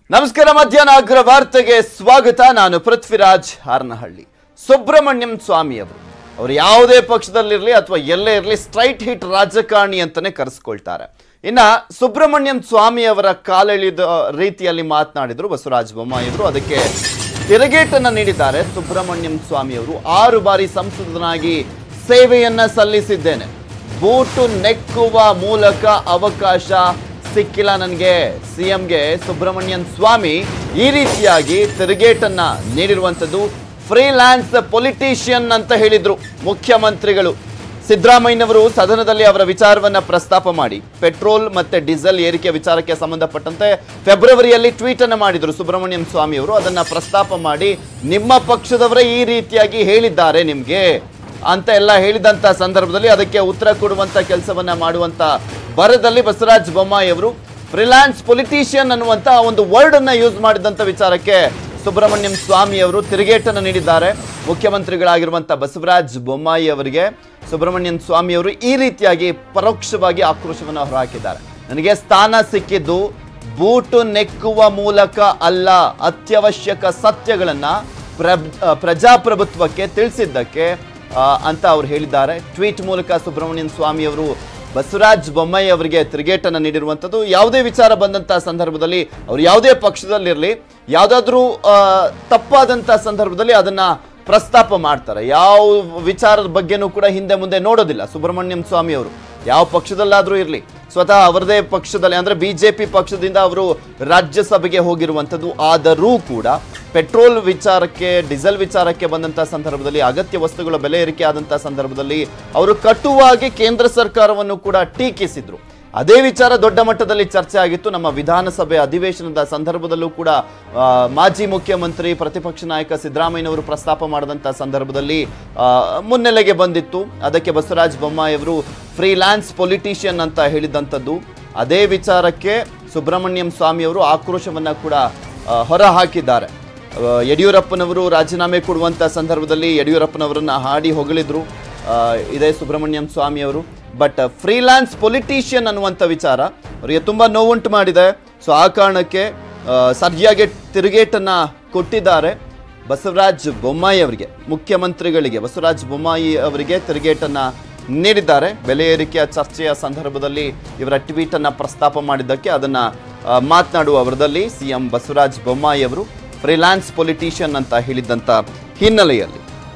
ನಮಸ್ಕಾರ ಮಧ್ಯಾಹ್ನ ಅಗ್ರ ವಾರ್ತೆಗೆ ಸ್ವಾಗತ ನಾನು ಪೃಥ್ವಿರಾಜ್ ಹಾರನಹಳ್ಳಿ ಸುಬ್ರಹ್ಮಣ್ಯಂ ಸ್ವಾಮಿ ಅವರು ಅವರು ಯಾವುದೇ ಪಕ್ಷದಲ್ಲಿರಲಿ ಅಥವಾ ಎಲ್ಲೇ ಇರಲಿ ಸ್ಟ್ರೈಟ್ ಹಿಟ್ ರಾಜಕಾರಣಿ ಅಂತಾನೆ ಕರೆಸ್ಕೊಳ್ತಾರೆ ಇನ್ನ ಸುಬ್ರಹ್ಮಣ್ಯಂ ಸ್ವಾಮಿ ಅವರ ಕಾಲೆಳೆದ ರೀತಿಯಲ್ಲಿ ಮಾತನಾಡಿದ್ರು ಬಸವರಾಜ ಬೊಮ್ಮಾಯಿ ಅವರು ಅದಕ್ಕೆ ತಿರುಗೇಟನ್ನ ನೀಡಿದ್ದಾರೆ ಸುಬ್ರಹ್ಮಣ್ಯಂ ಸ್ವಾಮಿ ಅವರು ಆರು ಬಾರಿ ಸಂಸದನಾಗಿ ಸೇವೆಯನ್ನ ಸಲ್ಲಿಸಿದ್ದೇನೆ ಬೂಟು ನೆಕ್ಕುವ ಮೂಲಕ ಅವಕಾಶ ಸಿಕ್ಕಿಲ್ಲ ನನಗೆ ಸಿಎಂಗೆ ಸುಬ್ರಹ್ಮಣ್ಯನ್ ಸ್ವಾಮಿ ಈ ರೀತಿಯಾಗಿ ತಿರುಗೇಟನ್ನ ನೀಡಿರುವಂಥದ್ದು ಫ್ರೀಲ್ಯಾನ್ಸ್ ಪೊಲಿಟಿಷಿಯನ್ ಅಂತ ಹೇಳಿದ್ರು ಮುಖ್ಯಮಂತ್ರಿಗಳು ಸಿದ್ದರಾಮಯ್ಯನವರು ಸದನದಲ್ಲಿ ಅವರ ವಿಚಾರವನ್ನ ಪ್ರಸ್ತಾಪ ಮಾಡಿ ಪೆಟ್ರೋಲ್ ಮತ್ತೆ ಡೀಸೆಲ್ ಏರಿಕೆ ವಿಚಾರಕ್ಕೆ ಸಂಬಂಧಪಟ್ಟಂತೆ ಫೆಬ್ರವರಿಯಲ್ಲಿ ಟ್ವೀಟ್ ಅನ್ನು ಮಾಡಿದ್ರು ಸುಬ್ರಹ್ಮಣ್ಯಂ ಸ್ವಾಮಿ ಅವರು ಅದನ್ನ ಪ್ರಸ್ತಾಪ ಮಾಡಿ ನಿಮ್ಮ ಪಕ್ಷದವರೇ ಈ ರೀತಿಯಾಗಿ ಹೇಳಿದ್ದಾರೆ ನಿಮ್ಗೆ ಅಂತ ಎಲ್ಲ ಹೇಳಿದಂತ ಸಂದರ್ಭದಲ್ಲಿ ಅದಕ್ಕೆ ಉತ್ತರ ಕೊಡುವಂತ ಕೆಲಸವನ್ನ ಮಾಡುವಂತ ಬರದಲ್ಲಿ ಬಸವರಾಜ ಬೊಮ್ಮಾಯಿ ಅವರು ಫ್ರಿಲಾನ್ಸ್ ಪೊಲಿಟಿಷಿಯನ್ ಅನ್ನುವಂತ ಒಂದು ವರ್ಡ್ ಅನ್ನ ಯೂಸ್ ಮಾಡಿದಂತ ವಿಚಾರಕ್ಕೆ ಸುಬ್ರಹ್ಮಣ್ಯಂ ಸ್ವಾಮಿ ಅವರು ತಿರುಗೇಟನ್ನು ನೀಡಿದ್ದಾರೆ ಮುಖ್ಯಮಂತ್ರಿಗಳಾಗಿರುವಂತ ಬಸವರಾಜ ಬೊಮ್ಮಾಯಿ ಅವರಿಗೆ ಸುಬ್ರಹ್ಮಣ್ಯಂ ಸ್ವಾಮಿ ಅವರು ಈ ರೀತಿಯಾಗಿ ಪರೋಕ್ಷವಾಗಿ ಆಕ್ರೋಶವನ್ನು ಹೊರಹಾಕಿದ್ದಾರೆ ನನಗೆ ಸ್ಥಾನ ಸಿಕ್ಕಿದ್ದು ಬೂಟು ನೆಕ್ಕುವ ಮೂಲಕ ಅಲ್ಲ ಅತ್ಯವಶ್ಯಕ ಸತ್ಯಗಳನ್ನ ಪ್ರಬ್ ಆ, ಪ್ರಜಾಪ್ರಭುತ್ವಕ್ಕೆ ತಿಳಿಸಿದ್ದಕ್ಕೆ ಆ, ಅಂತ ಅವ್ರು ಹೇಳಿದ್ದಾರೆ ಟ್ವೀಟ್ ಮೂಲಕ ಸುಬ್ರಹ್ಮಣ್ಯಂ ಸ್ವಾಮಿ ಅವರು ಬಸವರಾಜ್ ಬೊಮ್ಮಾಯಿ ಅವರಿಗೆ ತಿರುಗೇಟನ್ನು ನೀಡಿರುವಂಥದ್ದು ಯಾವುದೇ ವಿಚಾರ ಬಂದಂಥ ಸಂದರ್ಭದಲ್ಲಿ ಅವ್ರು ಯಾವುದೇ ಪಕ್ಷದಲ್ಲಿರಲಿ ಯಾವುದಾದ್ರೂ ತಪ್ಪಾದಂಥ ಸಂದರ್ಭದಲ್ಲಿ ಅದನ್ನ ಪ್ರಸ್ತಾಪ ಮಾಡ್ತಾರೆ ಯಾವ ವಿಚಾರದ ಬಗ್ಗೆನೂ ಕೂಡ ಹಿಂದೆ ಮುಂದೆ ನೋಡೋದಿಲ್ಲ ಸುಬ್ರಹ್ಮಣ್ಯಂ ಸ್ವಾಮಿ ಅವರು ಯಾವ ಪಕ್ಷದಲ್ಲಾದ್ರೂ ಇರಲಿ ಸ್ವತಃ ಅವರದೇ ಪಕ್ಷದಲ್ಲಿ ಅಂದ್ರೆ ಬಿಜೆಪಿ ಪಕ್ಷದಿಂದ ಅವರು ರಾಜ್ಯಸಭೆಗೆ ಹೋಗಿರುವಂಥದ್ದು ಆದರೂ ಕೂಡ ಪೆಟ್ರೋಲ್ ವಿಚಾರಕ್ಕೆ ಡೀಸೆಲ್ ವಿಚಾರಕ್ಕೆ ಬಂದಂಥ ಸಂದರ್ಭದಲ್ಲಿ ಅಗತ್ಯ ವಸ್ತುಗಳ ಬೆಲೆ ಏರಿಕೆ ಆದಂಥ ಸಂದರ್ಭದಲ್ಲಿ ಅವರು ಕಟುವಾಗಿ ಕೇಂದ್ರ ಸರ್ಕಾರವನ್ನು ಕೂಡ ಟೀಕಿಸಿದ್ರು ಅದೇ ವಿಚಾರ ದೊಡ್ಡ ಮಟ್ಟದಲ್ಲಿ ಚರ್ಚೆ ಆಗಿತ್ತು ನಮ್ಮ ವಿಧಾನಸಭೆ ಅಧಿವೇಶನದ ಸಂದರ್ಭದಲ್ಲೂ ಕೂಡ ಆ, ಮಾಜಿ ಮುಖ್ಯಮಂತ್ರಿ ಪ್ರತಿಪಕ್ಷ ನಾಯಕ ಸಿದ್ದರಾಮಯ್ಯನವರು ಪ್ರಸ್ತಾಪ ಮಾಡಿದಂಥ ಸಂದರ್ಭದಲ್ಲಿ ಆ, ಮುನ್ನೆಲೆಗೆ ಬಂದಿತ್ತು ಅದಕ್ಕೆ ಬಸವರಾಜ ಬೊಮ್ಮಾಯಿ ಅವರು ಫ್ರೀಲ್ಯಾನ್ಸ್ ಪೊಲಿಟಿಷಿಯನ್ ಅಂತ ಹೇಳಿದಂಥದ್ದು ಅದೇ ವಿಚಾರಕ್ಕೆ ಸುಬ್ರಹ್ಮಣ್ಯಂ ಸ್ವಾಮಿ ಅವರು ಆಕ್ರೋಶವನ್ನ ಕೂಡ ಆ, ಹೊರ ಹಾಕಿದ್ದಾರೆ ಆ, ಯಡಿಯೂರಪ್ಪನವರು ರಾಜೀನಾಮೆ ಕೊಡುವಂಥ ಸಂದರ್ಭದಲ್ಲಿ ಯಡಿಯೂರಪ್ಪನವರನ್ನ ಹಾಡಿ ಹೊಗಳಿದ್ರು ಆ, ಇದೇ ಸುಬ್ರಹ್ಮಣ್ಯಂ ಸ್ವಾಮಿ ಅವರು ಬಟ್ ಫ್ರೀಲ್ಯಾನ್ಸ್ ಪೊಲಿಟಿಷಿಯನ್ ಅನ್ನುವಂಥ ವಿಚಾರ ಅವರಿಗೆ ತುಂಬ ನೋವುಂಟು ಮಾಡಿದೆ ಸೊ ಆ ಕಾರಣಕ್ಕೆ ಆ, ಸರಿಯಾಗಿ ತಿರುಗೇಟನ್ನ ಕೊಟ್ಟಿದ್ದಾರೆ ಬಸವರಾಜ್ ಬೊಮ್ಮಾಯಿ ಅವರಿಗೆ ಮುಖ್ಯಮಂತ್ರಿಗಳಿಗೆ ಬಸವರಾಜ್ ಬೊಮ್ಮಾಯಿ ಅವರಿಗೆ ತಿರುಗೇಟನ್ನ ನೀಡಿದ್ದಾರೆ ಬೆಲೆ ಏರಿಕೆಯ ಚರ್ಚೆಯ ಸಂದರ್ಭದಲ್ಲಿ ಇವರ ಟ್ವೀಟ್ ಅನ್ನ ಪ್ರಸ್ತಾಪ ಮಾಡಿದ್ದಕ್ಕೆ ಅದನ್ನ ಆ, ಮಾತನಾಡುವ ಅವರದಲ್ಲಿ ಸಿಎಂ ಬಸವರಾಜ ಬೊಮ್ಮಾಯಿ ಅವರು ಫ್ರೀಲ್ಯಾನ್ಸ್ ಪೊಲಿಟಿಷಿಯನ್ ಅಂತ ಹೇಳಿದ್ದಂಥ ಹಿನ್ನೆಲೆಯಲ್ಲಿ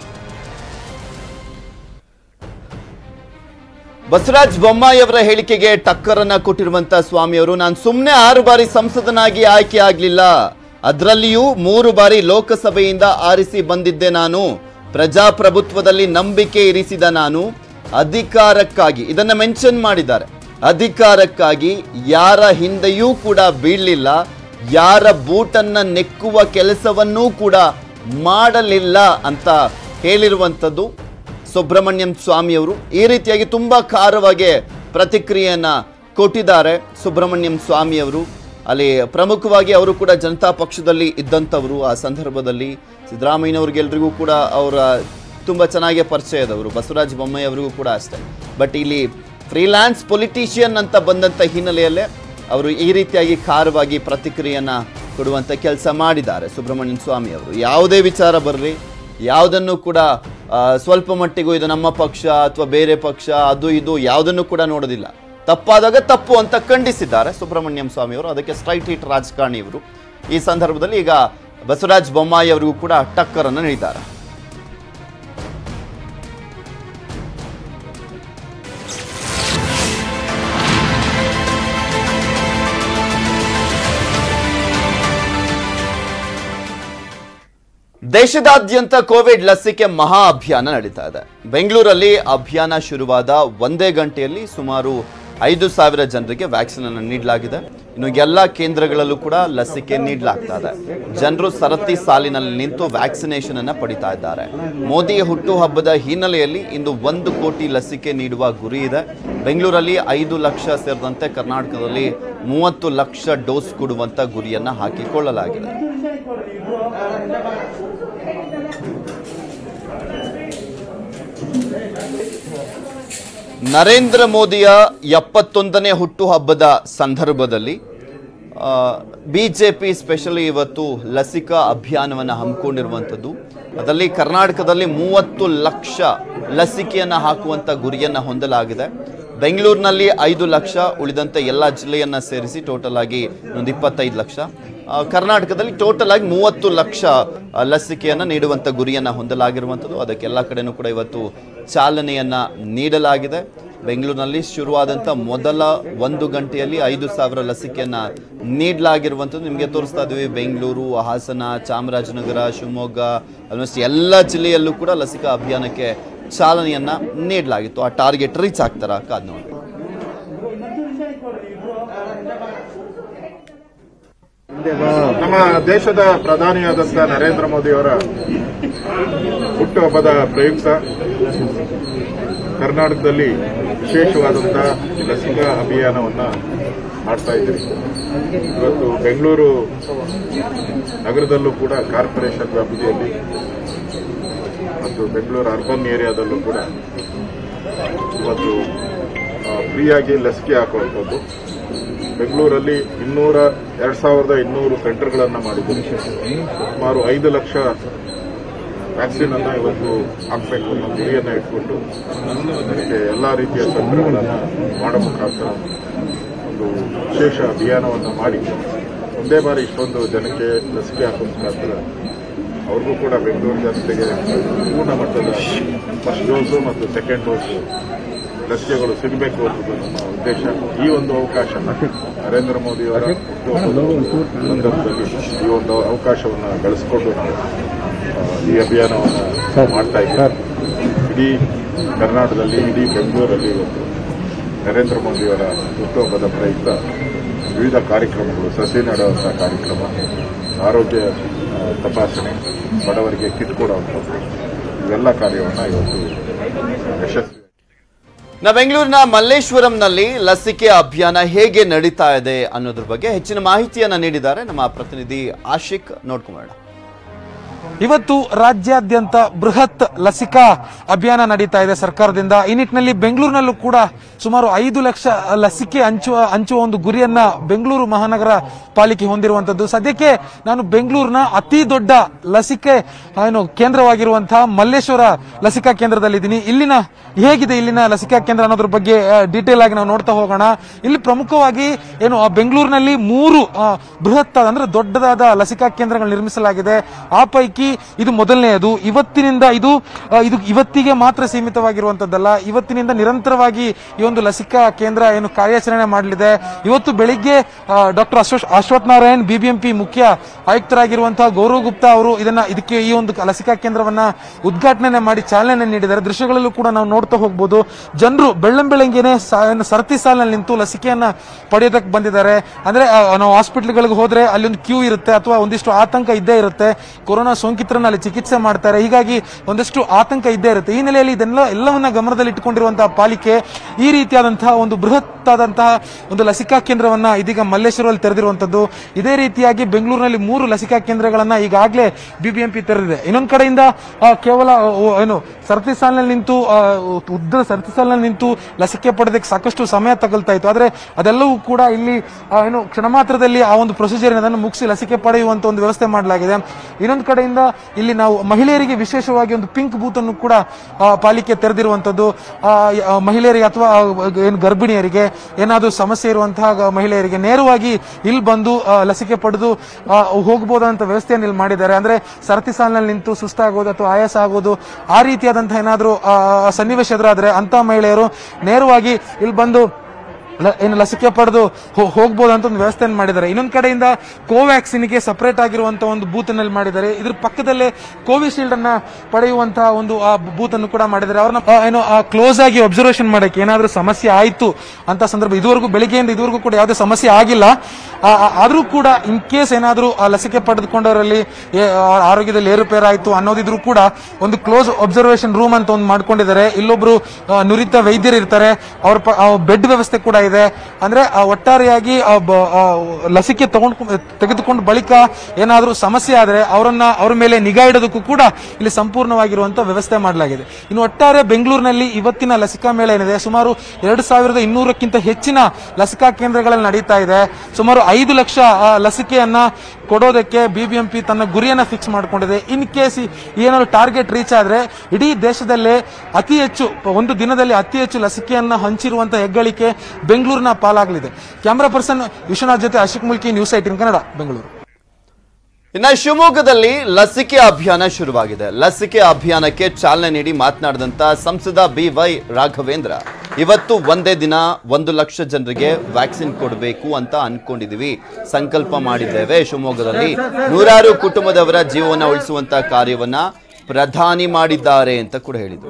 ಬಸವರಾಜ್ ಬೊಮ್ಮಾಯಿ ಅವರ ಹೇಳಿಕೆಗೆ ಟಕ್ಕರನ್ನ ಕೊಟ್ಟಿರುವಂತ ಸ್ವಾಮಿ ಅವರು ನಾನು ಸುಮ್ಮನೆ ಆರು ಬಾರಿ ಸಂಸದನಾಗಿ ಆಯ್ಕೆ ಆಗಲಿಲ್ಲ ಅದರಲ್ಲಿಯೂ ಮೂರು ಬಾರಿ ಲೋಕಸಭೆಯಿಂದ ಆರಿಸಿ ಬಂದಿದ್ದೆ ನಾನು ಪ್ರಜಾಪ್ರಭುತ್ವದಲ್ಲಿ ನಂಬಿಕೆ ಇರಿಸಿದ ನಾನು ಅಧಿಕಾರಕ್ಕಾಗಿ ಇದನ್ನ ಮೆನ್ಷನ್ ಮಾಡಿದ್ದಾರೆ ಅಧಿಕಾರಕ್ಕಾಗಿ ಯಾರ ಹಿಂದೆಯೂ ಕೂಡ ಬೀಳಲಿಲ್ಲ ಯಾರ ಬೂಟನ್ನ ನೆಕ್ಕುವ ಕೆಲಸವನ್ನೂ ಕೂಡ ಮಾಡಲಿಲ್ಲ ಅಂತ ಹೇಳಿರುವಂಥದ್ದು ಸುಬ್ರಹ್ಮಣ್ಯಂ ಸ್ವಾಮಿ ಅವರು ಈ ರೀತಿಯಾಗಿ ತುಂಬಾ ಖಾರವಾಗಿ ಪ್ರತಿಕ್ರಿಯೆಯನ್ನ ಕೊಟ್ಟಿದ್ದಾರೆ ಸುಬ್ರಹ್ಮಣ್ಯಂ ಸ್ವಾಮಿ ಅವರು ಅಲ್ಲಿ ಪ್ರಮುಖವಾಗಿ ಅವರು ಕೂಡ ಜನತಾ ಪಕ್ಷದಲ್ಲಿ ಇದ್ದಂಥವರು ಆ ಸಂದರ್ಭದಲ್ಲಿ ಸಿದ್ದರಾಮಯ್ಯನವ್ರಿಗೆಲ್ರಿಗೂ ಕೂಡ ಅವರ ತುಂಬ ಚೆನ್ನಾಗಿ ಪರಿಚಯದವರು ಬಸವರಾಜ ಬೊಮ್ಮಾಯಿ ಅವರಿಗೂ ಕೂಡ ಅಷ್ಟೇ ಬಟ್ ಇಲ್ಲಿ ಫ್ರೀಲ್ಯಾನ್ಸ್ ಪೊಲಿಟಿಷಿಯನ್ ಅಂತ ಬಂದಂಥ ಹಿನ್ನೆಲೆಯಲ್ಲೇ ಅವರು ಈ ರೀತಿಯಾಗಿ ಖಾರವಾಗಿ ಪ್ರತಿಕ್ರಿಯೆಯನ್ನ ಕೊಡುವಂಥ ಕೆಲಸ ಮಾಡಿದ್ದಾರೆ ಸುಬ್ರಹ್ಮಣ್ಯನ್ ಸ್ವಾಮಿ ಅವರು ಯಾವುದೇ ವಿಚಾರ ಬರಲಿ ಯಾವುದನ್ನು ಕೂಡ ಆ, ಸ್ವಲ್ಪ ಮಟ್ಟಿಗೂ ಇದು ನಮ್ಮ ಪಕ್ಷ ಅಥವಾ ಬೇರೆ ಪಕ್ಷ ಅದು ಇದು ಯಾವುದನ್ನು ಕೂಡ ನೋಡೋದಿಲ್ಲ ತಪ್ಪಾದಾಗ ತಪ್ಪು ಅಂತ ಖಂಡಿಸಿದ್ದಾರೆ ಸುಬ್ರಹ್ಮಣ್ಯಂ ಸ್ವಾಮಿ ಅವರು ಅದಕ್ಕೆ ಸ್ಟ್ರೈಟ್ ಹಿಟ್ ರಾಜಕಾರಣಿ ಇವರು ಈ ಸಂದರ್ಭದಲ್ಲಿ ಈಗ ಬಸವರಾಜ ಬೊಮ್ಮಾಯಿ ಅವರಿಗೂ ಕೂಡ ಟಕ್ಕರನ್ನು ನೀಡಿದ್ದಾರೆ ದೇಶದಾದ್ಯಂತ ಕೋವಿಡ್ ಲಸಿಕೆ ಮಹಾ ಅಭಿಯಾನ ನಡೀತಾ ಇದೆ ಬೆಂಗಳೂರಲ್ಲಿ ಅಭಿಯಾನ ಶುರುವಾದ ಒಂದೇ ಗಂಟೆಯಲ್ಲಿ ಸುಮಾರು ಐದು ಸಾವಿರ ಜನರಿಗೆ ವ್ಯಾಕ್ಸಿನ್ ಅನ್ನು ನೀಡಲಾಗಿದೆ ಇನ್ನು ಎಲ್ಲ ಕೇಂದ್ರಗಳಲ್ಲೂ ಕೂಡ ಲಸಿಕೆ ನೀಡಲಾಗ್ತಾ ಇದೆ ಜನರು ಸರತಿ ಸಾಲಿನಲ್ಲಿ ನಿಂತು ವ್ಯಾಕ್ಸಿನೇಷನ್ ಅನ್ನ ಪಡಿತಾ ಇದ್ದಾರೆ ಮೋದಿ ಹುಟ್ಟುಹಬ್ಬದ ಹಿನ್ನೆಲೆಯಲ್ಲಿ ಇಂದು ಒಂದು ಕೋಟಿ ಲಸಿಕೆ ನೀಡುವ ಗುರಿ ಇದೆ ಬೆಂಗಳೂರಲ್ಲಿ ಐದು ಲಕ್ಷ ಸೇರಿದಂತೆ ಕರ್ನಾಟಕದಲ್ಲಿ ಮೂವತ್ತು ಲಕ್ಷ ಡೋಸ್ ಕೊಡುವಂತ ಗುರಿಯನ್ನ ಹಾಕಿಕೊಳ್ಳಲಾಗಿದೆ ನರೇಂದ್ರ ಮೋದಿಯ ಎಪ್ಪತ್ತೊಂದನೇ ಹುಟ್ಟುಹಬ್ಬದ ಸಂದರ್ಭದಲ್ಲಿ ಬಿ ಜೆ ಪಿ ಸ್ಪೆಷಲಿ ಇವತ್ತು ಲಸಿಕಾ ಅಭಿಯಾನವನ್ನು ಹಮ್ಮಿಕೊಂಡಿರುವಂಥದ್ದು ಅದರಲ್ಲಿ ಕರ್ನಾಟಕದಲ್ಲಿ ಮೂವತ್ತು ಲಕ್ಷ ಲಸಿಕೆಯನ್ನು ಹಾಕುವಂಥ ಗುರಿಯನ್ನು ಹೊಂದಲಾಗಿದೆ ಬೆಂಗಳೂರಿನಲ್ಲಿ ಐದು ಲಕ್ಷ ಉಳಿದಂತೆ ಎಲ್ಲ ಜಿಲ್ಲೆಯನ್ನು ಸೇರಿಸಿ ಟೋಟಲ್ ಆಗಿ ಒಂದು ಇಪ್ಪತ್ತೈದು ಲಕ್ಷ ಆ, ಕರ್ನಾಟಕದಲ್ಲಿ ಟೋಟಲ್ ಆಗಿ ಮೂವತ್ತು ಲಕ್ಷ ಆ, ಲಸಿಕೆಯನ್ನು ನೀಡುವಂಥ ಗುರಿಯನ್ನು ಹೊಂದಲಾಗಿರುವಂಥದ್ದು ಅದಕ್ಕೆಲ್ಲ ಕಡೆನೂ ಕೂಡ ಇವತ್ತು ಚಾಲನೆಯನ್ನು ನೀಡಲಾಗಿದೆ ಬೆಂಗಳೂರಿನಲ್ಲಿ ಶುರುವಾದಂಥ ಮೊದಲ ಒಂದು ಗಂಟೆಯಲ್ಲಿ ಐದು ಸಾವಿರ ಲಸಿಕೆಯನ್ನು ನೀಡಲಾಗಿರುವಂಥದ್ದು ನಿಮಗೆ ತೋರಿಸ್ತಾ ಇದ್ದೀವಿ ಬೆಂಗಳೂರು ಹಾಸನ ಚಾಮರಾಜನಗರ ಶಿವಮೊಗ್ಗ ಆಲ್ಮೋಸ್ಟ್ ಎಲ್ಲ ಜಿಲ್ಲೆಯಲ್ಲೂ ಕೂಡ ಲಸಿಕಾ ಅಭಿಯಾನಕ್ಕೆ ಚಾಲನೆಯನ್ನ ನೀಡಲಾಗಿತ್ತು ಆ ಟಾರ್ಗೆಟ್ ರೀಚ್ ಆಗ್ತಾರ ಕಾದ್ ನೋಡಿ ನಮ್ಮ ದೇಶದ ಪ್ರಧಾನಿಯಾದಂಥ ನರೇಂದ್ರ ಮೋದಿಯವರ ಹುಟ್ಟುಹಬ್ಬದ ಪ್ರಯುಕ್ತ ಕರ್ನಾಟಕದಲ್ಲಿ ವಿಶೇಷವಾದಂಥ ಲಸಿಕಾ ಅಭಿಯಾನವನ್ನ ಮಾಡ್ತಾ ಇದ್ದೀವಿ ಇವತ್ತು ಬೆಂಗಳೂರು ನಗರದಲ್ಲೂ ಕೂಡ ಕಾರ್ಪೊರೇಷನ್ ವ್ಯಾಪ್ತಿಯಲ್ಲಿ ಮತ್ತು ಬೆಂಗಳೂರು ಅರ್ಬನ್ ಏರಿಯಾದಲ್ಲೂ ಕೂಡ ಇವತ್ತು ಆ, ಫ್ರೀಯಾಗಿ ಲಸಿಕೆ ಹಾಕುವಂಥದ್ದು ಬೆಂಗಳೂರಲ್ಲಿ ಇನ್ನೂರ ಎರಡು ಸಾವಿರದ ಇನ್ನೂರು ಸೆಂಟರ್ಗಳನ್ನು ಮಾಡಿದ್ದೀವಿ ಸುಮಾರು ಐದು ಲಕ್ಷ ವ್ಯಾಕ್ಸಿನ್ ಅನ್ನ ಇವತ್ತು ಹಾಕಬೇಕು ಅನ್ನೋ ಗುರಿಯನ್ನು ಇಟ್ಕೊಂಡು ಅದಕ್ಕೆ ಎಲ್ಲ ರೀತಿಯ ಸೆಂಟರ್ಗಳನ್ನು ಮಾಡೋ ಮುಖಾಂತರ ಒಂದು ವಿಶೇಷ ಅಭಿಯಾನವನ್ನು ಮಾಡಿ ಒಂದೇ ಬಾರಿ ಇಷ್ಟೊಂದು ಜನಕ್ಕೆ ಲಸಿಕೆ ಹಾಕೋ ಮುಖಾಂತರ ಅವ್ರಿಗೂ ಕೂಡ ಬೆಂಗಳೂರು ಜನತೆಗೆ ಪೂರ್ಣ ಮಟ್ಟದ ಫಸ್ಟ್ ಡೋಸು ಮತ್ತು ಸೆಕೆಂಡ್ ಡೋಸು ಲಸಿಕೆಗಳು ಸಿಗಬೇಕು ಅನ್ನೋದು ನಮ್ಮ ಉದ್ದೇಶ ಈ ಒಂದು ಅವಕಾಶ ನರೇಂದ್ರ ಮೋದಿಯವರ ಹುಟ್ಟುಹಬ್ಬದ ಸಂದರ್ಭದಲ್ಲಿ ಈ ಒಂದು ಅವಕಾಶವನ್ನು ಗಳಿಸಿಕೊಂಡು ನಾವು ಆ, ಈ ಅಭಿಯಾನವನ್ನು ಮಾಡ್ತಾ ಇದ್ದೀವಿ ಇಡೀ ಕರ್ನಾಟಕದಲ್ಲಿ ಇಡೀ ಬೆಂಗಳೂರಲ್ಲಿ ಇವತ್ತು ನರೇಂದ್ರ ಮೋದಿಯವರ ಹುಟ್ಟುಹಬ್ಬದ ಪ್ರಯುಕ್ತ ವಿವಿಧ ಕಾರ್ಯಕ್ರಮಗಳು ಸಸಿ ನೆಡುವಂಥ ಕಾರ್ಯಕ್ರಮ ಆರೋಗ್ಯ ಆ, ತಪಾಸಣೆ ಬಡವರಿಗೆ ಕಿಟ್ ಕೊಡುವಂಥದ್ದು ಇವೆಲ್ಲ ಕಾರ್ಯವನ್ನು ಇವತ್ತು ಯಶಸ್ವಿ ನಾ ಬೆಂಗಳೂರಿನ ಮಲ್ಲೇಶ್ವರಂನಲ್ಲಿ ಲಸಿಕೆ ಅಭಿಯಾನ ಹೇಗೆ ನಡೀತಾ ಇದೆ ಅನ್ನೋದ್ರ ಬಗ್ಗೆ ಹೆಚ್ಚಿನ ಮಾಹಿತಿಯನ್ನ ನೀಡಿದ್ದಾರೆ ನಮ್ಮ ಪ್ರತಿನಿಧಿ ಆಶಿಕ್ ನೋಡ್ಕೊಂಬೋಣ ಇವತ್ತು ರಾಜ್ಯಾದ್ಯಂತ ಬೃಹತ್ ಲಸಿಕಾ ಅಭಿಯಾನ ನಡೀತಾ ಇದೆ ಸರ್ಕಾರದಿಂದ ಈ ನಿಟ್ಟಿನಲ್ಲಿ ಬೆಂಗಳೂರಿನಲ್ಲೂ ಕೂಡ ಸುಮಾರು ಐದು ಲಕ್ಷ ಲಸಿಕೆ ಹಂಚುವ ಹಂಚುವ ಒಂದು ಗುರಿಯನ್ನ ಬೆಂಗಳೂರು ಮಹಾನಗರ ಪಾಲಿಕೆ ಹೊಂದಿರುವಂತದ್ದು ಸದ್ಯಕ್ಕೆ ನಾನು ಬೆಂಗಳೂರಿನ ಅತಿ ದೊಡ್ಡ ಲಸಿಕೆ ಏನು ಕೇಂದ್ರವಾಗಿರುವಂತಹ ಮಲ್ಲೇಶ್ವರ ಲಸಿಕಾ ಕೇಂದ್ರದಲ್ಲಿದ್ದೀನಿ ಇಲ್ಲಿನ ಹೇಗಿದೆ ಇಲ್ಲಿನ ಲಸಿಕಾ ಕೇಂದ್ರ ಅನ್ನೋದ್ರ ಬಗ್ಗೆ ಡೀಟೇಲ್ ಆಗಿ ನಾವು ನೋಡ್ತಾ ಹೋಗೋಣ ಇಲ್ಲಿ ಪ್ರಮುಖವಾಗಿ ಏನು ಆ ಬೆಂಗಳೂರಿನಲ್ಲಿ ಮೂರು ಆ, ಬೃಹತ್ ಅಂದ್ರೆ ದೊಡ್ಡದಾದ ಲಸಿಕಾ ಕೇಂದ್ರಗಳು ನಿರ್ಮಿಸಲಾಗಿದೆ ಆ ಪೈಕಿ ಇದು ಮೊದಲನೆಯದು ಇವತ್ತಿನಿಂದ ಇದು ಆ, ಇದು ಇವತ್ತಿಗೆ ಮಾತ್ರ ಸೀಮಿತವಾಗಿರುವಂತದ್ದಲ್ಲ ಇವತ್ತಿನಿಂದ ನಿರಂತರವಾಗಿ ಈ ಒಂದು ಲಸಿಕಾ ಕೇಂದ್ರ ಏನು ಕಾರ್ಯಾಚರಣೆ ಮಾಡಲಿದೆ ಇವತ್ತು ಬೆಳಿಗ್ಗೆ ಡಾಕ್ಟರ್ ಅಶ್ವತ್ ಅಶ್ವಥ್ ನಾರಾಯಣ್ ಬಿಬಿಎಂಪಿ ಮುಖ್ಯ ಆಯುಕ್ತರಾಗಿರುವಂತಹ ಗೌರವ್ ಗುಪ್ತಾ ಅವರು ಇದನ್ನ ಇದಕ್ಕೆ ಈ ಒಂದು ಲಸಿಕಾ ಕೇಂದ್ರವನ್ನ ಉದ್ಘಾಟನೆ ಮಾಡಿ ಚಾಲನೆ ನೀಡಿದ್ದಾರೆ ದೃಶ್ಯಗಳಲ್ಲೂ ಕೂಡ ನಾವು ನೋಡ್ತಾ ಹೋಗ್ಬೋದು ಜನರು ಬೆಳ್ಳಂ ಬೆಳಂಗೆನೆ ಸಾ- ಏನು ಸರತಿ ಸಾಲಿನಲ್ಲಿ ನಿಂತು ಲಸಿಕೆಯನ್ನ ಪಡೆಯೋದಕ್ಕೆ ಬಂದಿದ್ದಾರೆ ಅಂದ್ರೆ ಆ, ನಾವು ಹಾಸ್ಪಿಟಲ್ಗಳಿಗೆ ಹೋದ್ರೆ ಅಲ್ಲಿ ಒಂದು ಕ್ಯೂ ಇರುತ್ತೆ ಅಥವಾ ಒಂದಿಷ್ಟು ಆತಂಕ ಇದ್ದೇ ಇರುತ್ತೆ ಕೊರೋನಾ ಸೋಂಕಿತರನ್ನ ಅಲ್ಲಿ ಚಿಕಿತ್ಸೆ ಮಾಡ್ತಾರೆ ಹೀಗಾಗಿ ಒಂದಷ್ಟು ಆತಂಕ ಇದ್ದೇ ಇರುತ್ತೆ ಈ ನೆಲೆಯಲ್ಲಿ ಇದೆಲ್ಲ ಎಲ್ಲವನ್ನ ಗಮನದಲ್ಲಿ ಇಟ್ಟುಕೊಂಡಿರುವಂತಹ ಪಾಲಿಕೆ ಈ ರೀತಿಯಾದಂತಹ ಒಂದು ಬೃಹತ್ ಆದಂತಹ ಒಂದು ಲಸಿಕಾ ಕೇಂದ್ರವನ್ನ ಇದೀಗ ಮಲ್ಲೇಶ್ವರದಲ್ಲಿ ತೆರೆದಿರುವಂತದ್ದು ಇದೇ ರೀತಿಯಾಗಿ ಬೆಂಗಳೂರಿನಲ್ಲಿ ಮೂರು ಲಸಿಕಾ ಕೇಂದ್ರಗಳನ್ನ ಈಗಾಗಲೇ ಬಿಬಿಎಂಪಿ ತೆರೆದಿದೆ ಇನ್ನೊಂದು ಕಡೆಯಿಂದ ಆ, ಕೇವಲ ಆ, ಓ, ಏನು ಸರತಿ ಸಾಲಿನಲ್ಲಿ ನಿಂತು ಆ, ಉದ್ದ ಸರತಿ ಸಾಲಿನಲ್ಲಿ ನಿಂತು ಲಸಿಕೆ ಪಡೆದಕ್ಕೆ ಸಾಕಷ್ಟು ಸಮಯ ತಗಲ್ತಾ ಇತ್ತು ಆದ್ರೆ ಅದೆಲ್ಲವೂ ಕೂಡ ಇಲ್ಲಿ ಆ, ಏನು ಕ್ಷಣ ಮಾತ್ರದಲ್ಲಿ ಆ ಒಂದು ಪ್ರೊಸೀಜರ್ ಅದನ್ನು ಮುಗಿಸಿ ಲಸಿಕೆ ಪಡೆಯುವಂತ ಒಂದು ವ್ಯವಸ್ಥೆ ಮಾಡಲಾಗಿದೆ ಇನ್ನೊಂದು ಕಡೆಯಿಂದ ಇಲ್ಲಿ ನಾವು ಮಹಿಳೆಯರಿಗೆ ವಿಶೇಷವಾಗಿ ಒಂದು ಪಿಂಕ್ ಬೂತ್ ಅನ್ನು ಕೂಡ ಆ, ಪಾಲಿಕೆ ತೆರೆದಿರುವಂತದ್ದು ಆ, ಯ- ಆ, ಮಹಿಳೆಯರಿಗೆ ಅಥವಾ ಆ, ಏನು ಗರ್ಭಿಣಿಯರಿಗೆ ಏನಾದರೂ ಸಮಸ್ಯೆ ಇರುವಂತಹ ಗ- ಮಹಿಳೆಯರಿಗೆ ನೇರವಾಗಿ ಇಲ್ಲಿ ಬಂದು ಆ, ಲಸಿಕೆ ಪಡೆದು ಆ, ಹೋಗಬಹುದಂತ ವ್ಯವಸ್ಥೆಯನ್ನು ಇಲ್ಲಿ ಮಾಡಿದ್ದಾರೆ ಅಂದ್ರೆ ಸರತಿ ಸಾಲಿನಲ್ಲಿ ನಿಂತು ಸುಸ್ತಾಗೋದು ಅಥವಾ ಆಯಾಸ ಆಗೋದು ಆ ರೀತಿಯಾದಂತಹ ಏನಾದರೂ ಸನ್ನಿವೇಶ ಎದುರಾದ್ರೆ ಅಂತ ಮಹಿಳೆಯರು ನೇರವಾಗಿ ಇಲ್ಲಿ ಬಂದು ಲ- ಏನು ಲಸಿಕೆ ಪಡೆದು ಹೋ- ಹೋಗ್ಬೋದು ಅಂತ ಒಂದು ವ್ಯವಸ್ಥೆಯನ್ನು ಮಾಡಿದ್ದಾರೆ ಇನ್ನೊಂದು ಕಡೆಯಿಂದ ಕೋವ್ಯಾಕ್ಸಿನ್ಗೆ ಸಪರೇಟ್ ಆಗಿರುವಂತ ಒಂದು ಬೂತ್ ನಲ್ಲಿ ಮಾಡಿದ್ದಾರೆ ಇದ್ರ ಪಕ್ಕದಲ್ಲೇ ಕೋವಿಶೀಲ್ಡ್ ಅನ್ನ ಪಡೆಯುವಂತಹ ಒಂದು ಆ ಬೂತ್ ಅನ್ನು ಕೂಡ ಮಾಡಿದ್ದಾರೆ ಅವ್ರನ್ನ ಆ, ಏನು ಕ್ಲೋಸ್ ಆಗಿ ಅಬ್ಸರ್ವೇಷನ್ ಮಾಡಕ್ಕೆ ಏನಾದ್ರೂ ಸಮಸ್ಯೆ ಆಯ್ತು ಅಂತ ಸಂದರ್ಭ ಇದುವರೆಗೂ ಬೆಳಿಗ್ಗೆಯಿಂದ ಇದುವರೆಗೂ ಕೂಡ ಯಾವುದೇ ಸಮಸ್ಯೆ ಆಗಿಲ್ಲ ಆ, ಆ, ಆದ್ರೂ ಕೂಡ ಇನ್ ಕೇಸ್ ಏನಾದ್ರೂ ಆ ಲಸಿಕೆ ಪಡೆದುಕೊಂಡವರಲ್ಲಿ ಏ- ಅವ್ರ ಆರೋಗ್ಯದಲ್ಲಿ ಏರುಪೇರು ಆಯ್ತು ಅನ್ನೋದಿದ್ರು ಕೂಡ ಒಂದು ಕ್ಲೋಸ್ ಅಬ್ಸರ್ವೇಷನ್ ರೂಮ್ ಅಂತ ಒಂದು ಮಾಡ್ಕೊಂಡಿದ್ದಾರೆ ಇಲ್ಲೊಬ್ರು ಆ, ನುರಿತ ವೈದ್ಯರು ಇರ್ತಾರೆ ಅವ್ರ ಬೆಡ್ ವ್ಯವಸ್ಥೆ ಕೂಡ ಇದೆ ಅಂದ್ರೆ ಆ, ಒಟ್ಟಾರೆಯಾಗಿ ಆ, ಬ- ಆ, ಲಸಿಕೆ ತಗೊಂಡ್ ತೆಗೆದುಕೊಂಡ ಬಳಿಕ ಏನಾದರೂ ಸಮಸ್ಯೆ ಆದ್ರೆ ಅವರನ್ನ ಅವರ ಮೇಲೆ ನಿಗಾ ಇಡೋದಕ್ಕೂ ಕೂಡ ಇಲ್ಲಿ ಸಂಪೂರ್ಣವಾಗಿರುವಂತಹ ವ್ಯವಸ್ಥೆ ಮಾಡಲಾಗಿದೆ ಇನ್ನು ಒಟ್ಟಾರೆ ಬೆಂಗಳೂರಿನಲ್ಲಿ ಇವತ್ತಿನ ಲಸಿಕಾ ಮೇಳ ಏನಿದೆ ಸುಮಾರು ಎರಡು ಸಾವಿರದ ಇನ್ನೂರಕ್ಕಿಂತ ಹೆಚ್ಚಿನ ಲಸಿಕಾ ಕೇಂದ್ರಗಳಲ್ಲಿ ನಡೀತಾ ಇದೆ ಸುಮಾರು ಐದು ಲಕ್ಷ ಆ, ಲಸಿಕೆಯನ್ನ ಕೊಡೋದಕ್ಕೆ ಬಿಬಿಎಂಪಿ ತನ್ನ ಗುರಿಯನ್ನ ಫಿಕ್ಸ್ ಮಾಡಿಕೊಂಡಿದೆ ಇನ್ ಕೇಸ್ ಏನಾದ್ರು ಟಾರ್ಗೆಟ್ ರೀಚ್ ಆದ್ರೆ ಇಡೀ ದೇಶದಲ್ಲೇ ಅತಿ ಹೆಚ್ಚು ಒಂದು ದಿನದಲ್ಲಿ ಅತಿ ಹೆಚ್ಚು ಲಸಿಕೆಯನ್ನ ಹಂಚಿರುವಂತ ಹೆಗ್ಗಳಿಕೆ ಬೆಂಗಳೂರಿನ ಪಾಲಾಗಲಿದೆ ಕ್ಯಾಮರಾ ಪರ್ಸನ್ ವಿಶ್ವನಾಥ್ ಜೊತೆ ಅಶೋಕ್ ಮುಲ್ಕಿ ನ್ಯೂಸ್ ಏಟಿನ್ ಕನ್ನಡ ಬೆಂಗಳೂರು ಇನ್ನ ಶಿವಮೊಗ್ಗದಲ್ಲಿ ಲಸಿಕೆ ಅಭಿಯಾನ ಶುರುವಾಗಿದೆ ಲಸಿಕೆ ಅಭಿಯಾನಕ್ಕೆ ಚಾಲನೆ ನೀಡಿ ಮಾತನಾಡಿದಂತ ಸಂಸದ ಬಿ ವೈ ರಾಘವೇಂದ್ರ ಇವತ್ತು ಒಂದೇ ದಿನ ಒಂದು ಲಕ್ಷ ಜನರಿಗೆ ವ್ಯಾಕ್ಸಿನ್ ಕೊಡಬೇಕು ಅಂತ ಅನ್ಕೊಂಡಿದೀವಿ ಸಂಕಲ್ಪ ಮಾಡಿದ್ದೇವೆ ಶಿವಮೊಗ್ಗದಲ್ಲಿ ನೂರಾರು ಕುಟುಂಬದವರ ಜೀವನ ಉಳಿಸುವಂತ ಕಾರ್ಯವನ್ನ ಪ್ರಧಾನಿ ಮಾಡಿದ್ದಾರೆ ಅಂತ ಕೂಡ ಹೇಳಿದರು